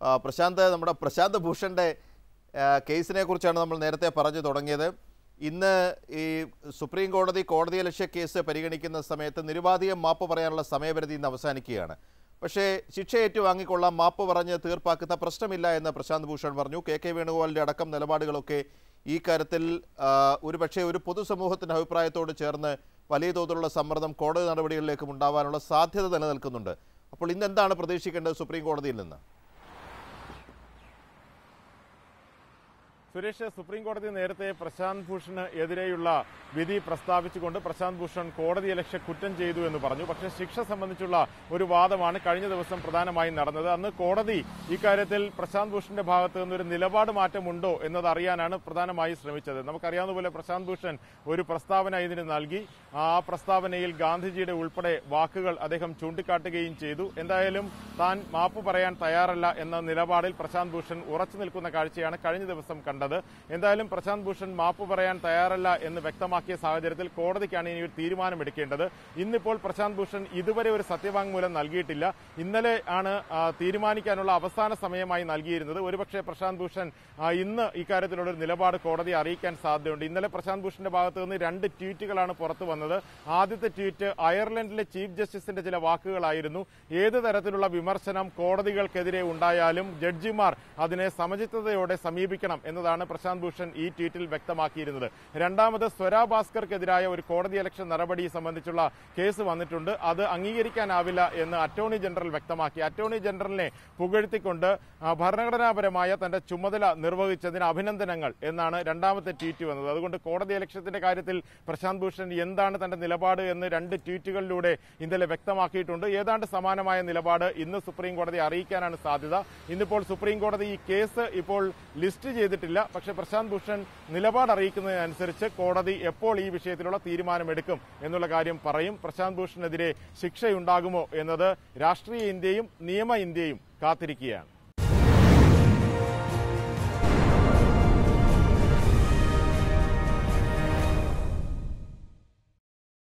ആ, പ്രശാന്ത് നമ്മുടെ പ്രശാന്ത് ഭൂഷന്റെ ആ, കേസിനെ കുറിച്ചാണ് നമ്മൾ നേരത്തെ പറഞ്ഞു തുടങ്ങിയത് ഇന്ന് ഈ സുപ്രീം കോടതി കോടതിയലക്ഷ്യ കേസ് പരിഗണിക്കുന്ന സമയത്ത് നിരുപാധികം മാപ്പ് പറയാനുള്ള സമയപരിധി ഇന്ന് അവസാനിക്കുകയാണ് പക്ഷേ ശിക്ഷ ഏറ്റുവാങ്ങിക്കൊള്ളാം മാപ്പ് പറഞ്ഞ് തീർപ്പാക്കുന്ന പ്രശ്നമില്ല എന്ന് പ്രശാന്ത് ഭൂഷൺ പറഞ്ഞു കെ കെ വേണുഗോപാലിൻ്റെ അടക്കം നിലപാടുകളൊക്കെ ഈ കാര്യത്തിൽ ആ, ഒരുപക്ഷേ ഒരു പൊതുസമൂഹത്തിൻ്റെ അഭിപ്രായത്തോട് ചേർന്ന് വലിയ തോതിലുള്ള സമ്മർദ്ദം കോടതി നടപടികളിലേക്കും ഉണ്ടാവാനുള്ള സാധ്യത നിലനിൽക്കുന്നുണ്ട് അപ്പോൾ ഇന്ന് എന്താണ് പ്രതീക്ഷിക്കേണ്ടത് സുപ്രീം കോടതിയിൽ നിന്ന് സുരേഷ് സുപ്രീം കോടതി നേരത്തെ പ്രശാന്ത് ഭൂഷണ് എതിരെയുള്ള വിധി പ്രസ്താവിച്ചുകൊണ്ട് പ്രശാന്ത് ഭൂഷൺ കോടതിയലക്ഷ്യ കുറ്റം ചെയ്തു എന്ന് പറഞ്ഞു പക്ഷേ ശിക്ഷ സംബന്ധിച്ചുള്ള ഒരു വാദമാണ് കഴിഞ്ഞ ദിവസം പ്രധാനമായും നടന്നത് അന്ന് കോടതി ഇക്കാര്യത്തിൽ പ്രശാന്ത് ഭൂഷന്റെ ഭാഗത്ത് നിന്നൊരു നിലപാട് മാറ്റമുണ്ടോ എന്നത് അറിയാനാണ് പ്രധാനമായും ശ്രമിച്ചത് നമുക്കറിയാവുന്ന പോലെ പ്രശാന്ത് ഭൂഷൺ ഒരു പ്രസ്താവന ഇതിന് നൽകി ആ പ്രസ്താവനയിൽ ഗാന്ധിജിയുടെ ഉൾപ്പെടെ വാക്കുകൾ അദ്ദേഹം ചൂണ്ടിക്കാട്ടുകയും ചെയ്തു എന്തായാലും താൻ മാപ്പ് പറയാൻ തയ്യാറല്ല എന്ന നിലപാടിൽ പ്രശാന്ത് ഭൂഷൺ ഉറച്ചു നിൽക്കുന്ന കാഴ്ചയാണ് കഴിഞ്ഞ ദിവസം കണ്ടത് എന്തായാലും പ്രശാന്ത് ഭൂഷൺ മാപ്പ് പറയാൻ തയ്യാറല്ല എന്ന് വ്യക്തമാക്കിയ സാഹചര്യത്തിൽ കോടതിക്കാണ് ഇനി ഒരു തീരുമാനമെടുക്കേണ്ടത് ഇന്നിപ്പോൾ പ്രശാന്ത് ഭൂഷൺ ഇതുവരെ ഒരു സത്യവാങ്മൂലം നൽകിയിട്ടില്ല ഇന്നലെ ആണ് ആ, തീരുമാനിക്കാനുള്ള അവസാന സമയമായി നൽകിയിരുന്നത് ഒരുപക്ഷെ പ്രശാന്ത് ഭൂഷൺ ആ, ഇന്ന് ഇക്കാര്യത്തിലുള്ള ഒരു നിലപാട് കോടതിയെ അറിയിക്കാൻ സാധ്യതയുണ്ട് ഇന്നലെ പ്രശാന്ത് ഭൂഷന്റെ ഭാഗത്ത് നിന്ന് രണ്ട് ട്വീറ്റുകളാണ് പുറത്തു വന്നത് ആദ്യത്തെ ട്വീറ്റ് അയർലൻഡിലെ ചീഫ് ജസ്റ്റിസിന്റെ ചില വാക്കുകളായിരുന്നു ഏത് തരത്തിലുള്ള വിമർശനം കോടതികൾക്കെതിരെ ഉണ്ടായാലും ജഡ്ജിമാർ അതിനെ സമചിത്തതയോടെ സമീപിക്കണം എന്നതാണ് പ്രശാന്ത് ഭൂഷൺ ഈ ട്വീറ്റിൽ വ്യക്തമാക്കിയിരുന്നത് രണ്ടാമത് സ്വരാ ഭാസ്കർക്കെതിരായ ഒരു കോടതി ഇലക്ഷൻ നടപടി സംബന്ധിച്ചുള്ള കേസ് വന്നിട്ടുണ്ട് അത് അംഗീകരിക്കാനാവില്ല എന്ന് അറ്റോർണി ജനറൽ വ്യക്തമാക്കി അറ്റോർണി ജനറലിനെ പുകഴ്ത്തിക്കൊണ്ട് ആ, ഭരണഘടനാപരമായ തന്റെ ചുമതല നിർവഹിച്ചതിന് അഭിനന്ദനങ്ങൾ എന്നാണ് രണ്ടാമത്തെ ട്വീറ്റ് വന്നത് അതുകൊണ്ട് കോടതി ഇലക്ഷത്തിന്റെ കാര്യത്തിൽ പ്രശാന്ത് ഭൂഷൺ എന്താണ് തന്റെ നിലപാട് എന്ന് രണ്ട് ട്വീറ്റുകളിലൂടെ ഇന്നലെ വ്യക്തമാക്കിയിട്ടുണ്ട് ഏതാണ്ട് സമാനമായ നിലപാട് ഇന്ന് സുപ്രീം കോടതി അറിയിക്കാനാണ് സാധ്യത ഇന്നിപ്പോൾ സുപ്രീം കോടതി ഈ കേസ് ഇപ്പോൾ ലിസ്റ്റ് ചെയ്തിട്ടില്ല പക്ഷേ പ്രശാന്ത് ഭൂഷൺ നിലപാട് അറിയിക്കുന്നതിനനുസരിച്ച് കോടതി എപ്പോൾ ഈ വിഷയത്തിലുള്ള തീരുമാനമെടുക്കും എന്നുള്ള കാര്യം പറയും പ്രശാന്ത് ഭൂഷണെതിരെ ശിക്ഷയുണ്ടാകുമോ എന്നത് രാഷ്ട്രീയ ഇന്ത്യയും നിയമ ഇന്ത്യയും കാത്തിരിക്കുകയാണ്